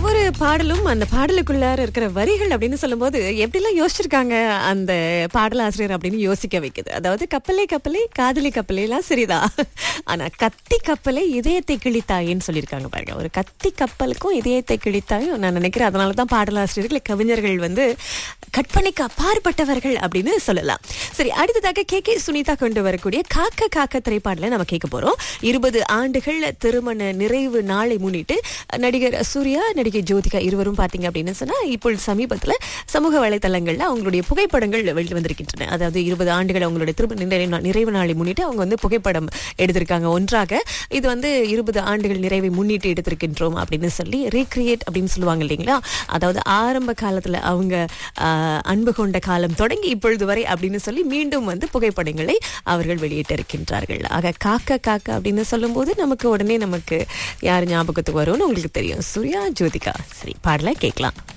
ஒவ்வொரு பாடலும் அந்த பாடலுக்குள்ளார இருக்கிற வரிகள் அப்படின்னு சொல்லும்போது எப்படிலாம் யோசிச்சிருக்காங்க அந்த பாடலாசிரியர் அப்படின்னு யோசிக்க வைக்குது அதாவது கப்பலே கப்பலே காதலி கப்பலே எல்லாம் சரிதா ஆனா கத்தி கப்பலே இதயத்தை கிழித்தாயின்னு சொல்லியிருக்காங்க பாருங்க ஒரு கத்தி கப்பலுக்கும் இதயத்தை கிழித்தாயும் நான் நினைக்கிறேன் அதனால தான் பாடலாசிரியர்கள் கவிஞர்கள் வந்து கற்பனைக்கு அப்பாற்பட்டவர்கள் அப்படின்னு சொல்லலாம் சரி அடுத்ததாக கே கே சுனிதா கொண்டு வரக்கூடிய காக்க காக்க திரைப்பாடல நம்ம கேட்க போறோம் இருபது ஆண்டுகள் திருமண நிறைவு நாளை முன்னிட்டு நடிகர் சூர்யா நடிகை ஜோதிகா இருவரும் பாத்தீங்க அப்படின்னு சொன்னா இப்பொழுது சமீபத்துல சமூக வலைதளங்கள்ல அவங்களுடைய புகைப்படங்கள் வெளி வந்திருக்கின்றன அதாவது இருபது ஆண்டுகள் அவங்களுடைய திருமண நிறைவு நாள்- நிறைவு நாளை முன்னிட்டு அவங்க வந்து புகைப்படம் எடுத்திருக்காங்க ஒன்றாக இது வந்து இருபது ஆண்டுகள் நிறைவை முன்னிட்டு எடுத்திருக்கின்றோம் அப்படின்னு சொல்லி ரீக்ரியேட் அப்படின்னு சொல்லுவாங்க இல்லைங்களா அதாவது ஆரம்ப காலத்துல அவங்க ஆஹ், அன்பு கொண்ட காலம் தொடங்கி இப்பொழுது வரை அப்படின்னு சொல்லி மீண்டும் வந்து புகைப்படங்களை அவர்கள் வெளியிட்டிருக்கின்றார்கள் ஆக காக்க காக்க அப்படின்னு சொல்லும்போது நமக்கு உடனே நமக்கு யார் ஞாபகத்துக்கு வரும்னு உங்களுக்கு தெரியும் சூர்யா ஜோதிகா சரி பாடல கேட்கலாம்